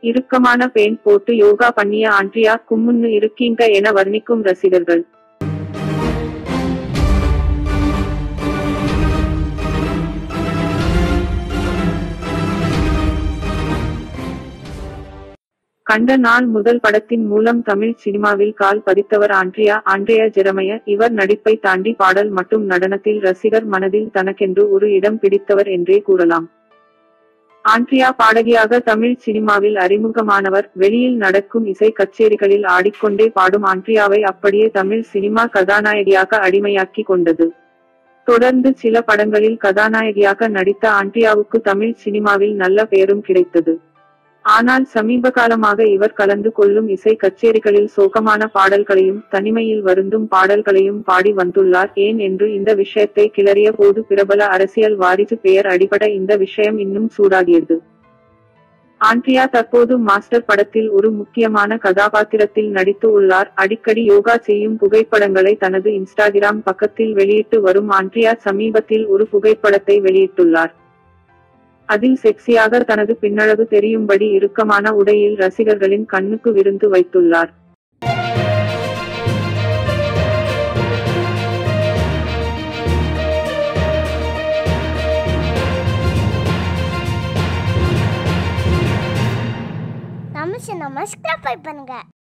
இறுக்கமான பெயிண்ட் போட்டு யோகா பண்ணிய ஆண்ட்ரியா கும்முன்னு இருக்கீங்க என வர்ணிக்கும் ரசிகர்கள் கண்ட நாள் முதல் படத்தின் மூலம் தமிழ் சினிமாவில் கால் பதித்தவர் ஆண்ட்ரியா ஆண்ட்ரியா ஜெரமைய இவர் நடிப்பை தாண்டி பாடல் மற்றும் நடனத்தில் ரசிகர் மனதில் தனக்கென்று ஒரு இடம் பிடித்தவர் என்றே கூறலாம் ஆண்ட்ரியா பாடகியாக தமிழ் சினிமாவில் அறிமுகமானவர் வெளியில் நடக்கும் இசை கச்சேரிகளில் ஆடிக்கொண்டே பாடும் ஆண்ட்ரியாவை அப்படியே தமிழ் சினிமா கதாநாயகியாக அடிமையாக்கி கொண்டது தொடர்ந்து சில படங்களில் கதாநாயகியாக நடித்த ஆண்ட்ரியாவுக்கு தமிழ் சினிமாவில் நல்ல பெயரும் கிடைத்தது ஆனால் சமீப காலமாக இவர் கலந்து கொள்ளும் இசை கச்சேரிகளில் சோகமான பாடல்களையும் தனிமையில் வருந்தும் பாடல்களையும் பாடி வந்துள்ளார் ஏன் என்று இந்த விஷயத்தை கிளறிய போது பிரபல அரசியல் வாரிசு பெயர் அடிபட இந்த விஷயம் இன்னும் சூடாகியது ஆண்ட்ரியா தற்போது மாஸ்டர் படத்தில் ஒரு முக்கியமான கதாபாத்திரத்தில் நடித்து உள்ளார் அடிக்கடி யோகா செய்யும் புகைப்படங்களை தனது இன்ஸ்டாகிராம் பக்கத்தில் வெளியிட்டு வரும் ஆண்ட்ரியா சமீபத்தில் ஒரு புகைப்படத்தை வெளியிட்டுள்ளார் அதில் செக்ஸியாக தனது பின்னழகு தெரியும்படி இறுக்கமான உடையில் ரசிகர்களின் கண்ணுக்கு விருந்து வைத்துள்ளார் நம்ம சேனல் சப்ஸ்கிரைப் பண்ணுங்க